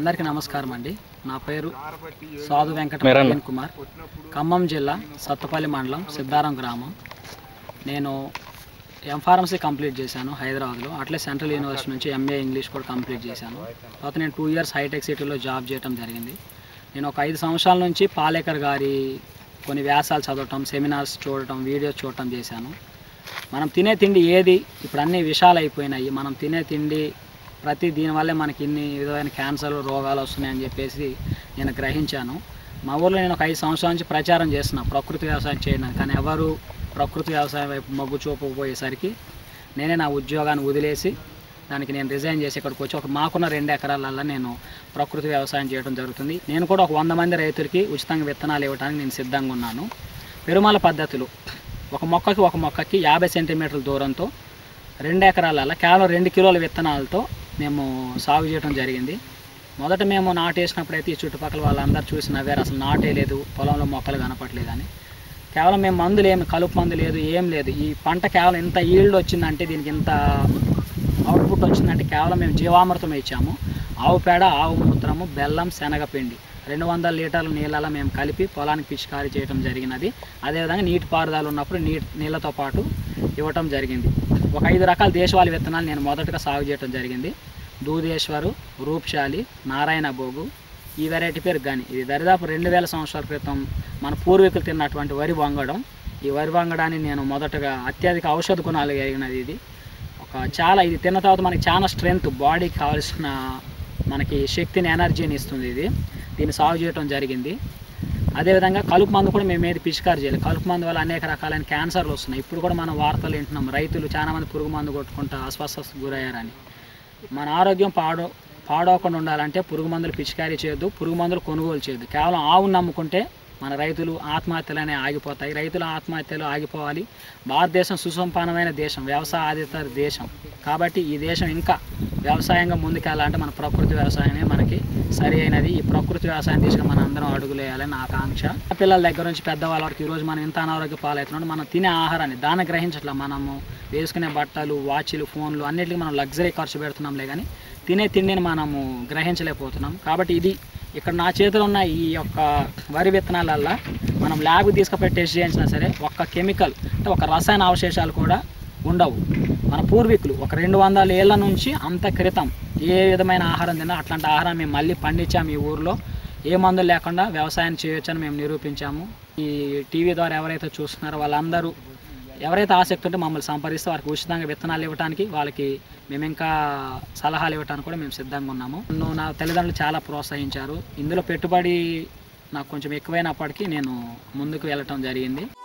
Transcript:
అందరికీ నమస్కారం అండి నా పేరు సాధు వెంకట మీరన్న. ప్రవీణ్ కుమార్ ఖమ్మం జిల్లా సత్తపల్లి మండలం సిద్ధారం గ్రామం నేను ఎం ఫార్మసీ కంప్లీట్ చేశాను హైదరాబాద్లో అట్లే సెంట్రల్ యూనివర్సిటీ నుంచి ఎంఏ ఇంగ్లీష్ కూడా కంప్లీట్ చేశాను తర్వాత నేను టూ ఇయర్స్ హైటెక్ సిటీలో జాబ్ చేయడం జరిగింది నేను ఒక ఐదు సంవత్సరాల నుంచి పాలేకర్ గారి కొన్ని వ్యాసాలు చదవటం సెమినార్స్ చూడటం వీడియోస్ చూడటం చేశాను మనం తినే తిండి ఏది ఇప్పుడు అన్ని విషాలు అయిపోయినాయి మనం తినే తిండి ప్రతి దీనివల్లే మనకి ఇన్ని విధమైన క్యాన్సర్లు రోగాలు వస్తున్నాయని చెప్పేసి నేను గ్రహించాను మా ఊర్లో నేను ఒక ఐదు సంవత్సరాల నుంచి ప్రచారం చేస్తున్నా ప్రకృతి వ్యవసాయం చేయడానికి కానీ ఎవరు ప్రకృతి వ్యవసాయం వైపు మొగ్గు చూపకపోయేసరికి నేనే నా ఉద్యోగాన్ని వదిలేసి దానికి నేను రిజైన్ చేసి ఇక్కడికి వచ్చి ఒక మాకున్న రెండు ఎకరాలల్లో నేను ప్రకృతి వ్యవసాయం చేయడం జరుగుతుంది నేను కూడా ఒక వంద మంది రైతులకి ఉచితంగా విత్తనాలు ఇవ్వడానికి నేను సిద్ధంగా ఉన్నాను పెరుమాల పద్ధతిలో ఒక మొక్కకి ఒక మొక్కకి యాభై సెంటీమీటర్ల దూరంతో రెండు ఎకరాలలో కేవలం రెండు కిలోల విత్తనాలతో మేము సాగు చేయడం జరిగింది మొదట మేము నాటేసినప్పుడు అయితే ఈ చుట్టుపక్కల వాళ్ళందరూ చూసి నవ్వారు అసలు నాటేయలేదు పొలంలో మొక్కలు కనపట్లేదని కేవలం మేము మందులు ఏమి కలుపు మందు లేదు ఏం లేదు ఈ పంట కేవలం ఇంత ఈల్డ్ వచ్చిందంటే దీనికి ఇంత అవుట్పుట్ వచ్చిందంటే కేవలం మేము జీవామృతం ఇచ్చాము ఆవు పేడ ఆవు మూత్రము బెల్లం శనగపిండి రెండు వందల లీటర్ల నీళ్ళలో మేము కలిపి పొలానికి పిచికారీ చేయడం జరిగినది అదేవిధంగా నీటి పారుదల ఉన్నప్పుడు నీ నీళ్ళతో పాటు ఇవ్వటం జరిగింది ఒక ఐదు రకాల దేశవాళీ విత్తనాలు నేను మొదటగా సాగు చేయడం జరిగింది దూదేశ్వరు రూప్శాలి నారాయణ భోగు ఈ వెరైటీ పేరు గాని ఇది దరిదాపు రెండు వేల సంవత్సరాల క్రితం మన పూర్వీకులు తిన్నటువంటి వరి వంగడం ఈ వరి వంగడాన్ని నేను మొదటగా అత్యధిక ఔషధ గుణాలు కలిగినది ఇది ఒక చాలా ఇది తిన్న తర్వాత మనకి చాలా స్ట్రెంగ్త్ బాడీకి కావాల్సిన మనకి శక్తిని ఎనర్జీని ఇస్తుంది ఇది దీన్ని సాగు చేయడం జరిగింది అదేవిధంగా కలుపు మందు కూడా మేము ఏది పిచికారి చేయాలి కలుపు మందు వల్ల అనేక రకాలైన క్యాన్సర్లు వస్తున్నాయి ఇప్పుడు కూడా మనం వార్తలు వింటున్నాం రైతులు చాలా మంది పురుగు మందు కొట్టుకుంటూ అస్వస్థతకు గురయ్యారని మన ఆరోగ్యం పాడో పాడవకుండా ఉండాలంటే పురుగు మందులు పిచికారీ చేయొద్దు పురుగు మందులు కొనుగోలు చేయొద్దు కేవలం ఆవును నమ్ముకుంటే మన రైతులు ఆత్మహత్యలనే ఆగిపోతాయి రైతుల ఆత్మహత్యలు ఆగిపోవాలి భారతదేశం సుసంపన్నమైన దేశం వ్యవసాయ ఆధారిత దేశం కాబట్టి ఈ దేశం ఇంకా వ్యవసాయంగా ముందుకెళ్ళాలంటే మన ప్రకృతి వ్యవసాయమే మనకి సరి అయినది ఈ ప్రకృతి వ్యవసాయం దిశగా మనం అందరం అడుగులు వేయాలని నా ఆకాంక్ష పిల్లల దగ్గర నుంచి పెద్దవాళ్ళ వరకు ఈరోజు మనం ఇంత అనారోగ్య పాలవుతున్నాం మనం తినే ఆహారాన్ని దాన్ని గ్రహించట్లా మనము వేసుకునే బట్టలు వాచ్లు ఫోన్లు అన్నిటికీ మనం లగ్జరీ ఖర్చు పెడుతున్నాంలే కానీ తినే తిండిని మనము గ్రహించలేకపోతున్నాం కాబట్టి ఇది ఇక్కడ నా చేతిలో ఉన్న ఈ యొక్క వరి విత్తనాలల్లో మనం ల్యాబ్ తీసుకుపోయి టెస్ట్ చేయించినా సరే ఒక్క కెమికల్ అంటే ఒక రసాయన అవశేషాలు కూడా ఉండవు మన పూర్వీకులు ఒక రెండు వందల ఏళ్ళ నుంచి అంత క్రితం ఏ విధమైన ఆహారం తిన్నా అట్లాంటి ఆహారం మేము మళ్ళీ పండించాము ఈ ఊర్లో ఏ మందులు లేకుండా వ్యవసాయం చేయొచ్చని మేము నిరూపించాము ఈ టీవీ ద్వారా ఎవరైతే చూస్తున్నారో వాళ్ళందరూ ఎవరైతే ఆసక్తి ఉంటే మమ్మల్ని సంప్రదిస్తే వారికి ఉచితంగా విత్తనాలు ఇవ్వడానికి వాళ్ళకి మేము ఇంకా సలహాలు ఇవ్వడానికి కూడా మేము సిద్ధంగా ఉన్నాము నన్ను నా తల్లిదండ్రులు చాలా ప్రోత్సహించారు ఇందులో పెట్టుబడి నాకు కొంచెం ఎక్కువైనప్పటికీ నేను ముందుకు వెళ్ళటం జరిగింది